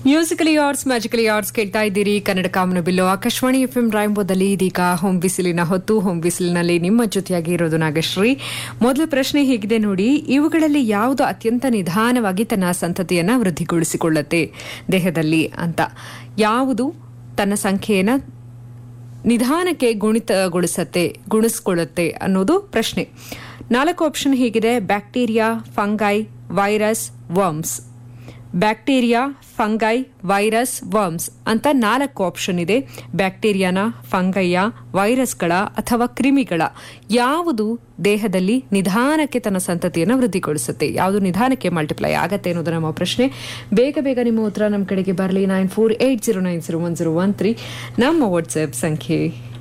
musically arts magically arts ಕೇಳ್ತಾ ಇದ್ದೀರಿ ಕನ್ನಡ ಕಾಮನ ಬಿಲ್ಲು ಆಕಾಶವಾಣಿ ಎಫ್ ಎಂ ರಾಯಂಬೋದಲ್ಲಿ ಇದೀಗ ಹೋಮ್ ಬಿಸಿಲಿನ ಹೊತ್ತು ಹೋಮ್ ಬಿಸಿಲಿನಲ್ಲಿ ನಿಮ್ಮ ಜೊತೆಯಾಗಿ ಇರೋದು ನಾಗಶ್ರೀ ಮೊದಲ ಪ್ರಶ್ನೆ ಹೀಗಿದೆ ನೋಡಿ ಇವುಗಳಲ್ಲಿ ಯಾವುದು ಅತ್ಯಂತ ನಿಧಾನವಾಗಿ ತನ್ನ ಸಂತತಿಯನ್ನ ವೃದ್ಧಿಗೊಳಿಸಿಕೊಳ್ಳುತ್ತೆ ದೇಹದಲ್ಲಿ ಅಂತ ಯಾವುದು ತನ್ನ ಸಂಖ್ಯೆಯನ್ನ ನಿಧಾನಕ್ಕೆ ಗುಣಿತಗೊಳಿಸತ್ತೆ ಗುಣಿಸ್ಕೊಳ್ಳುತ್ತೆ ಅನ್ನೋದು ಪ್ರಶ್ನೆ ನಾಲ್ಕು ಆಪ್ಷನ್ ಹೀಗಿದೆ bacteria fungi virus worms bacteria fungi virus worms ಅಂತ ನಾಲ್ಕು ಆಪ್ಷನ್ ಇದೆ ಬ್ಯಾಕ್ಟೀರಿಯಾನ ಫಂಗೈಯ ವೈರಸ್ಗಳ ಅಥವಾ ಕ್ರಿಮಿಗಳ ಯಾವುದು ದೇಹದಲ್ಲಿ ನಿಧಾನಕ್ಕೆ ತನ್ನ ಸಂತತಿಯನ್ನು ವೃದ್ಧಿಗೊಳಿಸುತ್ತೆ ಯಾವುದು ನಿಧಾನಕ್ಕೆ ಮಲ್ಟಿಪ್ಲೈ ಆಗತ್ತೆ ಅನ್ನೋದು ನಮ್ಮ ಪ್ರಶ್ನೆ ಬೇಗ ಬೇಗ ನಿಮ್ಮ ಉತ್ತರ ನಮ್ಮ ಕಡೆಗೆ ಬರಲಿ nine four eight zero nine zero one zero one three ನಮ್ಮ ವಾಟ್ಸ್ಆಪ್ ಸಂಖ್ಯೆ